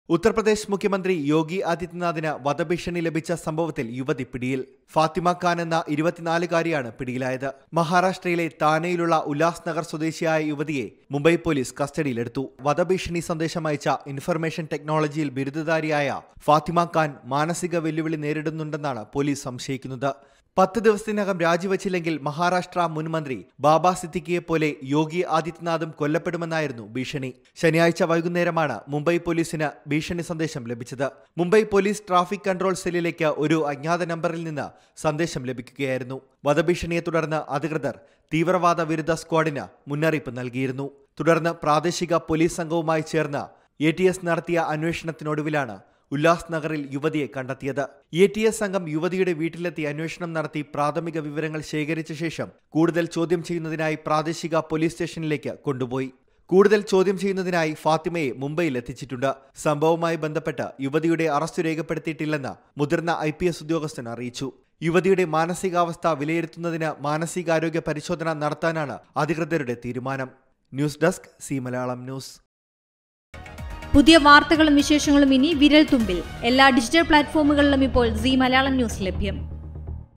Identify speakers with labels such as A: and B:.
A: ഉത്തർപ്രദേശ് മുഖ്യമന്ത്രി യോഗി ആദിത്യനാഥിന് വധഭീഷണി ലഭിച്ച സംഭവത്തിൽ യുവതി പിടിയിൽ ഫാത്തിമ ഖാൻ എന്ന ഇരുപത്തിനാലുകാരിയാണ് പിടിയിലായത് മഹാരാഷ്ട്രയിലെ താനെയിലുള്ള ഉല്ലാസ് നഗർ സ്വദേശിയായ യുവതിയെ മുംബൈ പോലീസ് കസ്റ്റഡിയിലെടുത്തു വധഭീഷണി സന്ദേശം അയച്ച ഇൻഫർമേഷൻ ടെക്നോളജിയിൽ ബിരുദധാരിയായ ഫാത്തിമ ഖാൻ മാനസിക വെല്ലുവിളി നേരിടുന്നുണ്ടെന്നാണ് പോലീസ് സംശയിക്കുന്നത് പത്ത് ദിവസത്തിനകം രാജിവച്ചില്ലെങ്കിൽ മഹാരാഷ്ട്ര മുൻ മന്ത്രി ബാബ സിദ്ദിഖിയെ പോലെ യോഗി ആദിത്യനാഥും കൊല്ലപ്പെടുമെന്നായിരുന്നു ഭീഷണി ശനിയാഴ്ച വൈകുന്നേരമാണ് മുംബൈ പോലീസിന് ഭീഷണി സന്ദേശം ലഭിച്ചത് മുംബൈ പോലീസ് ട്രാഫിക് കൺട്രോൾ സെല്ലിലേക്ക് ഒരു അജ്ഞാത നമ്പറിൽ നിന്ന് സന്ദേശം ലഭിക്കുകയായിരുന്നു വധഭീഷണിയെ തുടർന്ന് അധികൃതർ തീവ്രവാദ വിരുദ്ധ സ്ക്വാഡിന് മുന്നറിയിപ്പ് നൽകിയിരുന്നു തുടർന്ന് പ്രാദേശിക പോലീസ് സംഘവുമായി ചേർന്ന് എ ടി എസ് നടത്തിയ അന്വേഷണത്തിനൊടുവിലാണ് ഉല്ലാസ് നഗറിൽ യുവതിയെ കണ്ടെത്തിയത് എ ടി എസ് സംഘം യുവതിയുടെ വീട്ടിലെത്തി അന്വേഷണം നടത്തി പ്രാഥമിക വിവരങ്ങൾ ശേഖരിച്ച ശേഷം കൂടുതൽ ചോദ്യം ചെയ്യുന്നതിനായി പ്രാദേശിക പോലീസ് സ്റ്റേഷനിലേക്ക് കൊണ്ടുപോയി കൂടുതൽ ചോദ്യം ചെയ്യുന്നതിനായി ഫാത്തിമയെ മുംബൈയിൽ എത്തിച്ചിട്ടുണ്ട് സംഭവവുമായി ബന്ധപ്പെട്ട് യുവതിയുടെ അറസ്റ്റ് രേഖപ്പെടുത്തിയിട്ടില്ലെന്ന് മുതിർന്ന ഐ പി എസ് ഉദ്യോഗസ്ഥൻ അറിയിച്ചു യുവതിയുടെ മാനസികാവസ്ഥ വിലയിരുത്തുന്നതിന് മാനസികാരോഗ്യ പരിശോധന നടത്താനാണ് അധികൃതരുടെ തീരുമാനം news desk Zee Malayalam news
B: പുതിയ വാർത്തകളും വിശേഷങ്ങളും ഇനി വിരൽ തുമ്പിൽ എല്ലാ ഡിജിറ്റൽ പ്ലാറ്റ്ഫോമുകളിലും ഇപ്പോൾ സി മലയാളം ന്യൂസ് ലഭ്യം